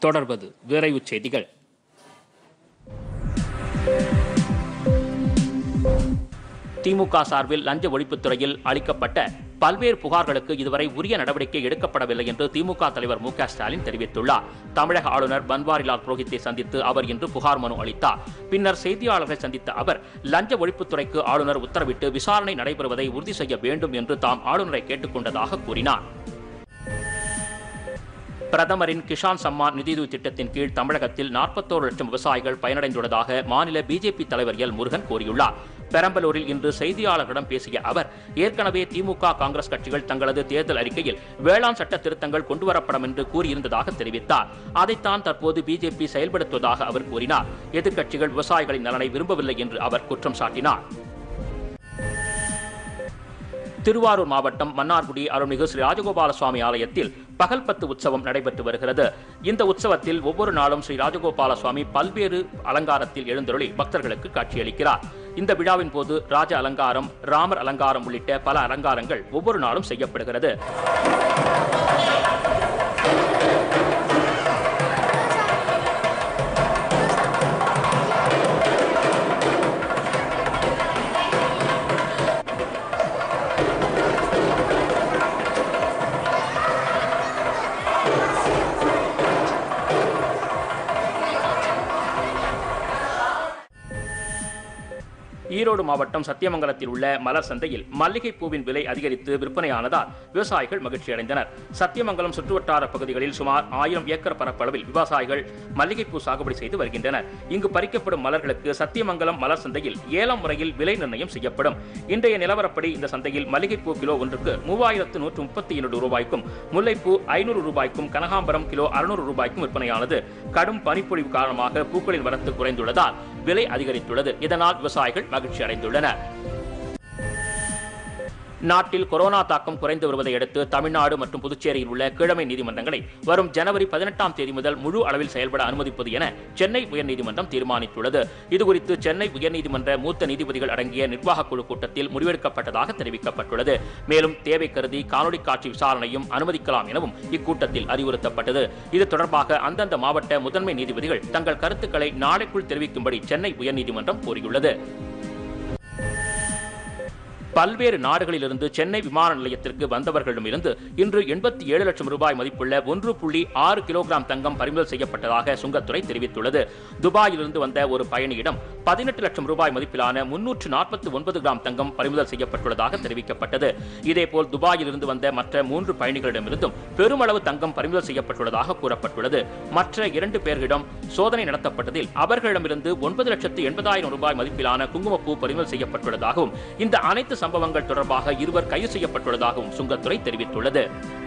தொடர்வது விரைவுச் செய்திகள் திமுக சார்பில் லஞ்ச ஒழிப்புத்துறையில் அளிக்கப்பட்ட பல்வேறு புகார்களுக்கு இதுவரை உரிய நடவடிக்கை எடுக்கப்படவில்லை என்று திமுக தலைவர் மு க ஸ்டாலின் தெரிவித்துள்ளார் தமிழக ஆளுநர் பன்வாரிலால் புரோஹித்தை சந்தித்து அவர் இன்று புகார் மனு அளித்தார் பின்னர் செய்தியாளர்களை சந்தித்த அவர் லஞ்ச ஒழிப்புத்துறைக்கு ஆளுநர் உத்தரவிட்டு விசாரணை நடைபெறுவதை உறுதி செய்ய வேண்டும் என்று தாம் ஆளுநரை கேட்டுக்கொண்டதாக கூறினார் பிரதமரின் கிஷான் சம்மான் நிதியுதவி திட்டத்தின் கீழ் தமிழகத்தில் நாற்பத்தோரு லட்சம் விவசாயிகள் பயனடைந்துள்ளதாக மாநில பிஜேபி தலைவர் எல் முருகன் கூறியுள்ளார் பெரம்பலூரில் இன்று செய்தியாளர்களிடம் பேசிய அவர் ஏற்கனவே திமுக காங்கிரஸ் கட்சிகள் தங்களது தேர்தல் அறிக்கையில் வேளாண் சட்ட திருத்தங்கள் கொண்டுவரப்படும் என்று கூறியிருந்ததாக தெரிவித்தார் அதைத்தான் தற்போது பிஜேபி செயல்படுத்துவதாக அவர் கூறினார் எதிர்க்கட்சிகள் விவசாயிகளின் நலனை விரும்பவில்லை என்று அவர் குற்றம் சாட்டினார் திருவாரூர் மாவட்டம் மன்னார்குடி அருள்மிகு ஸ்ரீ ராஜகோபால சுவாமி ஆலயத்தில் பகல் பத்து உற்சவம் நடைபெற்று வருகிறது இந்த உற்சவத்தில் ஒவ்வொரு நாளும் ஸ்ரீ ராஜகோபால சுவாமி பல்வேறு அலங்காரத்தில் எழுந்தருளி பக்தர்களுக்கு காட்சியளிக்கிறார் இந்த விழாவின் போது ராஜ அலங்காரம் ராமர் அலங்காரம் உள்ளிட்ட பல அலங்காரங்கள் ஒவ்வொரு நாளும் செய்யப்படுகிறது ஈரோடு மாவட்டம் சத்தியமங்கலத்தில் உள்ள மலர் சந்தையில் மல்லிகை பூவின் விலை அதிகரித்து விற்பனையானதால் விவசாயிகள் மகிழ்ச்சி அடைந்தனர் சத்தியமங்கலம் சுற்றுவட்டார பகுதிகளில் சுமார் ஆயிரம் ஏக்கர் பரப்பளவில் விவசாயிகள் மல்லிகைப்பூ சாகுபடி செய்து வருகின்றனர் இங்கு பறிக்கப்படும் மலர்களுக்கு சத்தியமங்கலம் மலர் சந்தையில் ஏலம் முறையில் விலை நிர்ணயம் செய்யப்படும் இன்றைய நிலவரப்படி இந்த சந்தையில் மல்லிகைப்பூ கிலோ ஒன்றுக்கு மூவாயிரத்து நூற்று முப்பத்தி இரண்டு ரூபாய்க்கும் முல்லைப்பூ ஐநூறு ரூபாய்க்கும் கனகாம்பரம் கிலோ அறுநூறு ரூபாய்க்கும் விற்பனையானது கடும் பனிப்பொழிவு காரணமாக பூக்களின் வரத்து குறைந்துள்ளதால் விலை அதிகரித்துள்ளது இதனால் விவசாயிகள் மகிழ்ச்சி அடைந்துள்ளனர் நாட்டில் கொரோனா தாக்கம் குறைந்து வருவதை அடுத்து தமிழ்நாடு மற்றும் புதுச்சேரியில் உள்ள கீழமை நீதிமன்றங்களை வரும் ஜனவரி பதினெட்டாம் தேதி முதல் முழு அளவில் செயல்பட அனுமதிப்பது என சென்னை உயர்நீதிமன்றம் தீர்மானித்துள்ளது இதுகுறித்து சென்னை உயர்நீதிமன்ற மூத்த நீதிபதிகள் அடங்கிய நிர்வாகக் குழு கூட்டத்தில் முடிவெடுக்கப்பட்டதாக தெரிவிக்கப்பட்டுள்ளது மேலும் தேவை கருதி காணொலி காட்சி விசாரணையும் அனுமதிக்கலாம் எனவும் இக்கூட்டத்தில் அறிவுறுத்தப்பட்டது இது தொடர்பாக அந்தந்த மாவட்ட முதன்மை நீதிபதிகள் தங்கள் கருத்துக்களை நாளைக்குள் தெரிவிக்கும்படி சென்னை உயர்நீதிமன்றம் கூறியுள்ளது பல்வேறு நாடுகளிலிருந்து சென்னை விமான நிலையத்திற்கு வந்தவர்களிடமிருந்து இன்று எண்பத்தி ஏழு லட்சம் ரூபாய் மதிப்புள்ள ஒன்று புள்ளி ஆறு கிலோகிராம் தங்கம் பறிமுதல் செய்யப்பட்டதாக சுங்கத்துறை தெரிவித்துள்ளது துபாயிலிருந்து வந்த ஒரு பயணியிடம் பதினெட்டு லட்சம் ரூபாய் மதிப்பிலான முன்னூற்று நாற்பத்தி ஒன்பது கிராம் தங்கம் பறிமுதல் செய்யப்பட்டுள்ளதாக தெரிவிக்கப்பட்டது இதேபோல் துபாயிலிருந்து வந்த மற்ற மூன்று பயணிகளிடமிருந்தும் பெருமளவு தங்கம் பறிமுதல் செய்யப்பட்டுள்ளதாக கூறப்பட்டுள்ளது மற்ற இரண்டு பேர்களிடம் சோதனை நடத்தப்பட்டதில் அவர்களிடமிருந்து ஒன்பது லட்சத்து எண்பதாயிரம் ரூபாய் மதிப்பிலான குங்குமப்பூ பறிமுதல் செய்யப்பட்டுள்ளதாகவும் இந்த அனைத்து சம்பவங்கள் தொடர்பாக இருவர் கைது செய்யப்பட்டுள்ளதாகவும் சுங்கத்துறை தெரிவித்துள்ளது